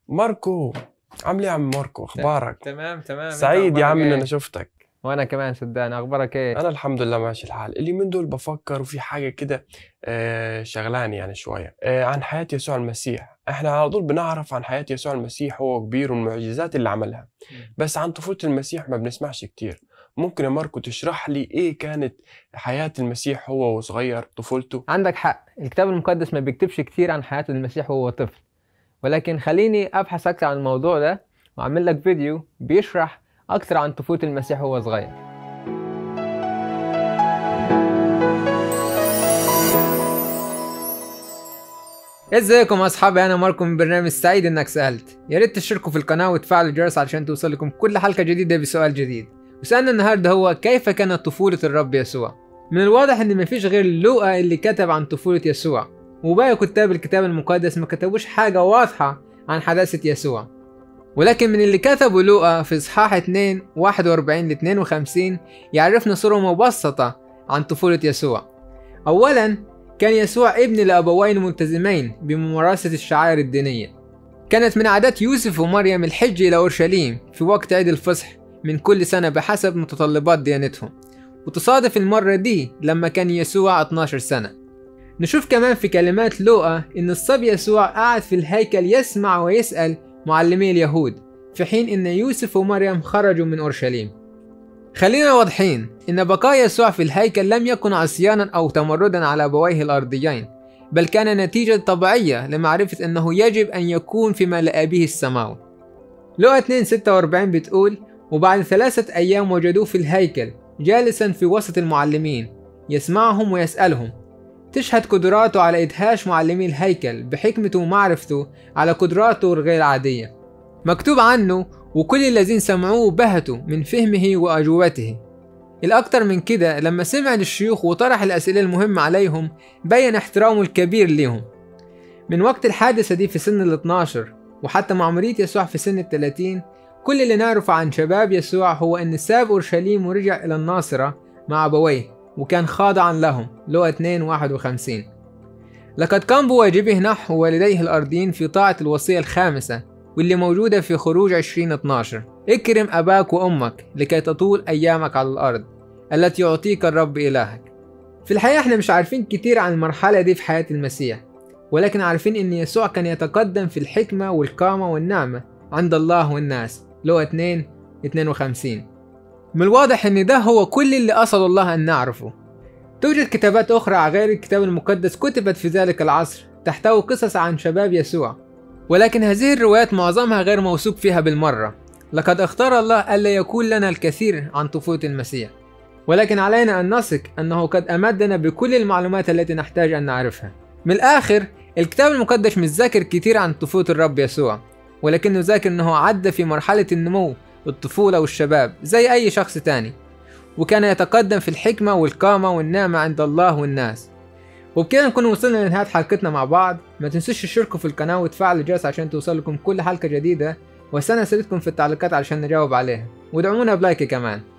ماركو عامل ايه يا عم ماركو اخبارك تمام تمام أنت سعيد يا عم أخبارك ان إيه؟ انا شفتك وانا كمان صدقني اخبارك ايه انا الحمد لله ماشي الحال اليومين دول بفكر وفي حاجه كده آه، شغلاني يعني شويه آه، عن حياه يسوع المسيح احنا على طول بنعرف عن حياه يسوع المسيح هو كبير والمعجزات اللي عملها بس عن طفوله المسيح ما بنسمعش كتير ممكن يا ماركو تشرح لي ايه كانت حياه المسيح هو وصغير طفولته عندك حق الكتاب المقدس ما بيكتبش كتير عن حياة المسيح وهو طفل ولكن خليني ابحث اكتر عن الموضوع ده واعمل لك فيديو بيشرح اكتر عن طفولة المسيح وهو صغير ازيكم اصحابي انا ماركو من برنامج سعيد انك سالت يا ريت تشتركوا في القناه وتفعلوا الجرس علشان توصلكم كل حلقه جديده بسؤال جديد وسؤالنا النهارده هو كيف كانت طفوله الرب يسوع من الواضح ان مفيش غير لوقا اللي كتب عن طفوله يسوع وباقي كتاب الكتاب المقدس ما كتبوش حاجه واضحه عن حداثه يسوع ولكن من اللي كتبوا لوقا في اصحاح 2 41 ل 52 يعرفنا صوره مبسطه عن طفوله يسوع اولا كان يسوع ابن لأبوين ملتزمين بممارسة الشعائر الدينية كانت من عادات يوسف ومريم الحج إلى أورشليم في وقت عيد الفصح من كل سنة بحسب متطلبات ديانتهم وتصادف المرة دي لما كان يسوع 12 سنة نشوف كمان في كلمات لوقا إن الصبي يسوع قاعد في الهيكل يسمع ويسأل معلمي اليهود في حين إن يوسف ومريم خرجوا من أورشليم خلينا واضحين إن بقاء يسوع في الهيكل لم يكن عصيانا أو تمردا على أبويه الأرضيين بل كان نتيجة طبيعية لمعرفة أنه يجب أن يكون في ملء أبيه السماوي لقى 2 46 بتقول وبعد ثلاثة أيام وجدوه في الهيكل جالسا في وسط المعلمين يسمعهم ويسألهم تشهد قدراته على إدهاش معلمي الهيكل بحكمته ومعرفته على قدراته الغير عادية مكتوب عنه وكل الذين سمعوه بهتوا من فهمه وأجوبته الأكتر من كده لما سمع للشيوخ وطرح الأسئلة المهمة عليهم بين احترامه الكبير ليهم من وقت الحادثة دي في سن ال 12 وحتى مع مريض يسوع في سن ال 30 كل اللي نعرفه عن شباب يسوع هو أن ساب أورشليم ورجع إلى الناصرة مع أبويه وكان خاضعا لهم لو 2 51 لقد قام بواجبه نحو والديه الأرضيين في طاعة الوصية الخامسة واللي موجودة في خروج 2012 اكرم أباك وأمك لكي تطول أيامك على الأرض التي يعطيك الرب إلهك في الحقيقة احنا مش عارفين كتير عن المرحلة دي في حياة المسيح ولكن عارفين ان يسوع كان يتقدم في الحكمة والقامة والنعمة عند الله والناس لو 2 52 من الواضح ان ده هو كل اللي أصل الله أن نعرفه توجد كتابات أخرى غير الكتاب المقدس كتبت في ذلك العصر تحتوي قصص عن شباب يسوع ولكن هذه الروايات معظمها غير موثوق فيها بالمرة لقد اختار الله ألا يكون لنا الكثير عن طفولة المسيح ولكن علينا أن نثق أنه قد أمدنا بكل المعلومات التي نحتاج أن نعرفها من الآخر الكتاب المقدس مش ذاكر كتير عن طفولة الرب يسوع ولكنه ذاكر أنه عدى في مرحلة النمو الطفولة والشباب زي أي شخص تاني وكان يتقدم في الحكمة والقامة والنعمة عند الله والناس وبكده نكون وصلنا لنهاية حلقتنا مع بعض ما تنسوش تشتركوا في القناة وتفعلوا الجرس عشان توصلكم كل حلقة جديدة واستنى اسئلتكم في التعليقات علشان نجاوب عليها ودعمونا بلايك كمان